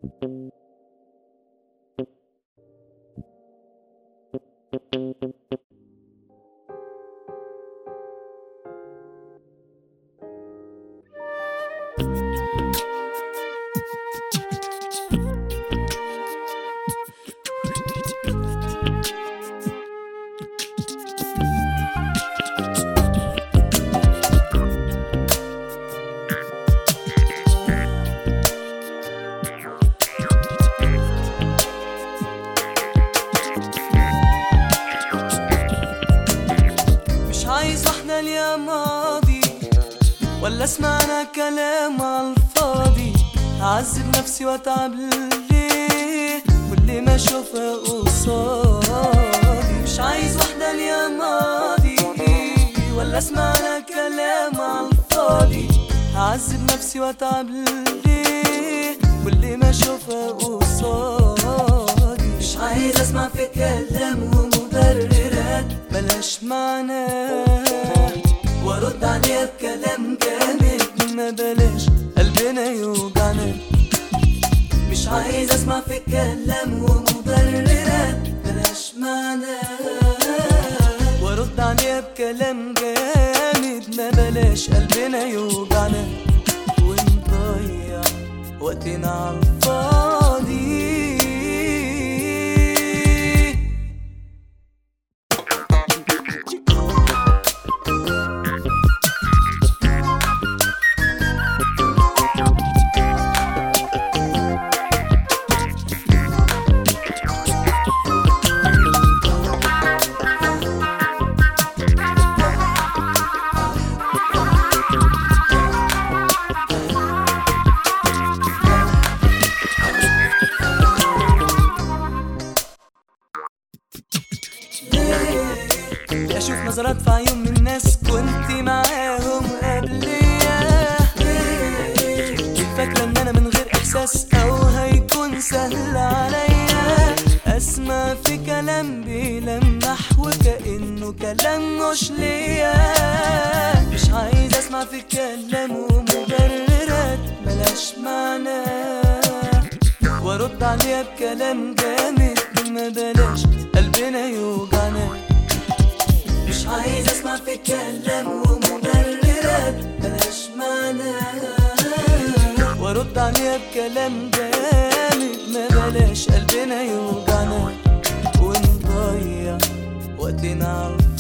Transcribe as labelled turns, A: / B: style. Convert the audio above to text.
A: مش عايز واحدة ليا ماضي ولا اسمعنا كلام عالفاضي هعذب نفسي واتعب ليه واللي ما اشوفها قصادي مش عايز واحدة ليا ماضي ولا اسمعنا كلام عالفاضي هعذب نفسي واتعب ليه واللي ما اشوفها قصادي مش عايز اسمع في كلام ومبررات بلاش معناه وارد عليها بكلام جامد ما بلاش قلبنا يوجعنا مش عايز اسمع في كلام ومبررات بلاش معناه وارد عليها بكلام جامد ما بلاش قلبنا يوجعنا ونضيع وقتنا عالفاضي اشوف نظرات في عيون من الناس كنت معاهم قبليا فاكرة ان انا من غير احساس او هيكون سهل عليا اسمع في كلام بيلمح وكأنه كلام مش ليا مش عايز اسمع في كلام ومبررات ملاش معنى وارد عليها بكلام جامد ما بلاش قلبنا يوجعنا مش عايز اسمع في كلام ومبررات بلاش معنى وارد عليها بكلام جامد ما بلاش قلبنا يوجعنا ونضيع وقتنا عالفاضي